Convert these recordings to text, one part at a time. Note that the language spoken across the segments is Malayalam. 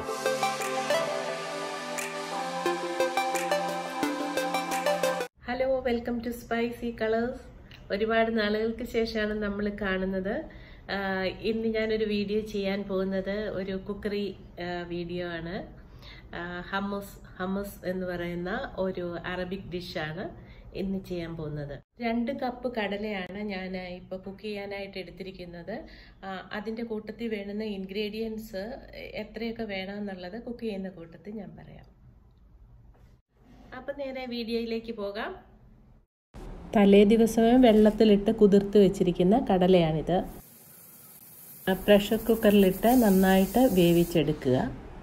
hello welcome to spicy colours ഒരുപാട് നാളുകൾക്ക് ശേഷമാണ് നമ്മൾ കാണുന്നത് ആഹ് ഇന്ന് ഞാനൊരു വീഡിയോ ചെയ്യാൻ പോകുന്നത് ഒരു കുക്കറി ആഹ് വീഡിയോ ആണ് ആഹ് ഹമ്മസ് ഹമ്മസ് എന്ന് പറയുന്ന ഒരു അറബിക് ഡിഷാണ് ഇന്ന് ചെയ്യാൻ പോകുന്നത് രണ്ട് കപ്പ് കടലയാണ് ഞാൻ ഇപ്പോൾ കുക്ക് ചെയ്യാനായിട്ട് എടുത്തിരിക്കുന്നത് ആഹ് അതിൻ്റെ കൂട്ടത്തിൽ വേണ്ടുന്ന ഇൻഗ്രീഡിയൻസ് എത്രയൊക്കെ വേണമെന്നുള്ളത് കുക്ക് ചെയ്യുന്ന കൂട്ടത്തിൽ ഞാൻ പറയാം അപ്പം നേരെ വീഡിയോയിലേക്ക് പോകാം തലേ ദിവസമേ വെള്ളത്തിലിട്ട് കുതിർത്ത് വെച്ചിരിക്കുന്ന കടലയാണിത് പ്രഷർ കുക്കറിലിട്ട് നന്നായിട്ട് വേവിച്ചെടുക്കുക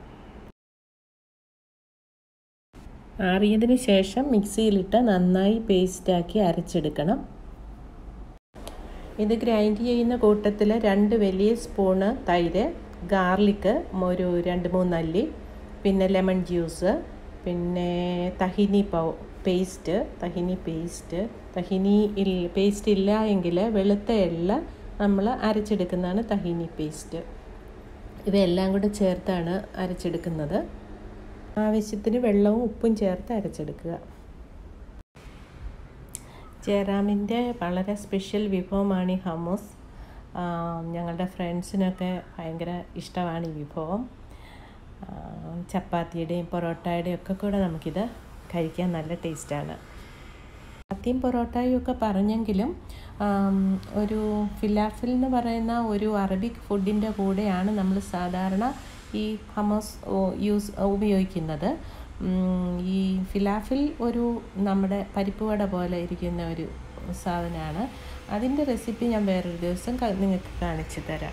ആറിയതിന് ശേഷം മിക്സിയിലിട്ട് നന്നായി പേസ്റ്റാക്കി അരച്ചെടുക്കണം ഇത് ഗ്രൈൻഡ് ചെയ്യുന്ന കൂട്ടത്തിൽ രണ്ട് വലിയ സ്പൂണ് തൈര് ഗാർലിക്ക് ഒരു രണ്ട് മൂന്നല്ലി പിന്നെ ലെമൺ ജ്യൂസ് പിന്നെ തഹിനി പൗ പേസ്റ്റ് തഹിനി പേസ്റ്റ് തഹിനി ഇൽ പേസ്റ്റ് ഇല്ല എങ്കിൽ വെളുത്ത എള്ള നമ്മൾ അരച്ചെടുക്കുന്നതാണ് തഹിനി പേസ്റ്റ് ഇവയെല്ലാം കൂടെ ചേർത്താണ് അരച്ചെടുക്കുന്നത് ആവശ്യത്തിന് വെള്ളവും ഉപ്പും ചേർത്ത് അരച്ചെടുക്കുക ജയറാമിൻ്റെ വളരെ സ്പെഷ്യൽ വിഭവമാണ് ഈ ഹമോസ് ഞങ്ങളുടെ ഫ്രണ്ട്സിനൊക്കെ ഭയങ്കര ഇഷ്ടമാണ് ഈ വിഭവം ചപ്പാത്തിയുടെയും പൊറോട്ടയുടെയും ഒക്കെ കൂടെ നമുക്കിത് കഴിക്കാൻ നല്ല ടേസ്റ്റാണ് ചപ്പാത്തിയും പൊറോട്ടയും ഒക്കെ പറഞ്ഞെങ്കിലും ഒരു ഫിലാഫിൽ എന്ന് പറയുന്ന ഒരു അറബിക് ഫുഡിൻ്റെ കൂടെയാണ് നമ്മൾ സാധാരണ ഈ ഹമോസ് യൂസ് ഉപയോഗിക്കുന്നത് ഈ ഫിലാഫിൽ ഒരു നമ്മുടെ പരിപ്പ് വട പോലെ ഇരിക്കുന്ന ഒരു സാധനമാണ് അതിൻ്റെ റെസിപ്പി ഞാൻ വേറൊരു ദിവസം നിങ്ങൾക്ക് കാണിച്ചു തരാം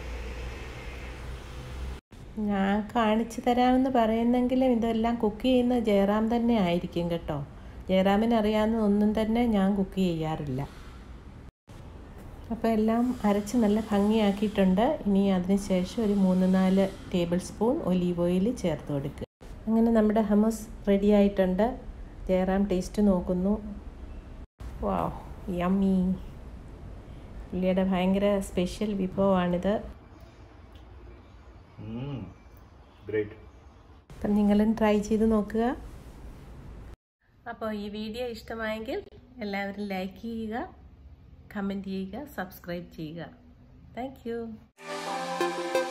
ഞാൻ കാണിച്ചു തരാമെന്ന് പറയുന്നെങ്കിലും ഇതെല്ലാം കുക്ക് ചെയ്യുന്ന ജയറാം തന്നെ ആയിരിക്കും കേട്ടോ ജയറാമിന് അറിയാവുന്ന ഒന്നും തന്നെ ഞാൻ കുക്ക് ചെയ്യാറില്ല അപ്പോൾ എല്ലാം അരച്ച് നല്ല ഭംഗിയാക്കിയിട്ടുണ്ട് ഇനി അതിന് ശേഷം ഒരു മൂന്ന് നാല് ടേബിൾ സ്പൂൺ ഒലീവ് ഓയിൽ ചേർത്ത് കൊടുക്കുക അങ്ങനെ നമ്മുടെ ഹമസ് റെഡി ആയിട്ടുണ്ട് ജയറാം ടേസ്റ്റ് നോക്കുന്നു വാ യമ്മി പുള്ളിയുടെ ഭയങ്കര സ്പെഷ്യൽ വിഭവമാണിത് അപ്പം നിങ്ങളും ട്രൈ ചെയ്ത് നോക്കുക അപ്പോൾ ഈ വീഡിയോ ഇഷ്ടമായെങ്കിൽ എല്ലാവരും ലൈക്ക് ചെയ്യുക കമൻറ്റ് ചെയ്യുക സബ്സ്ക്രൈബ് ചെയ്യുക താങ്ക്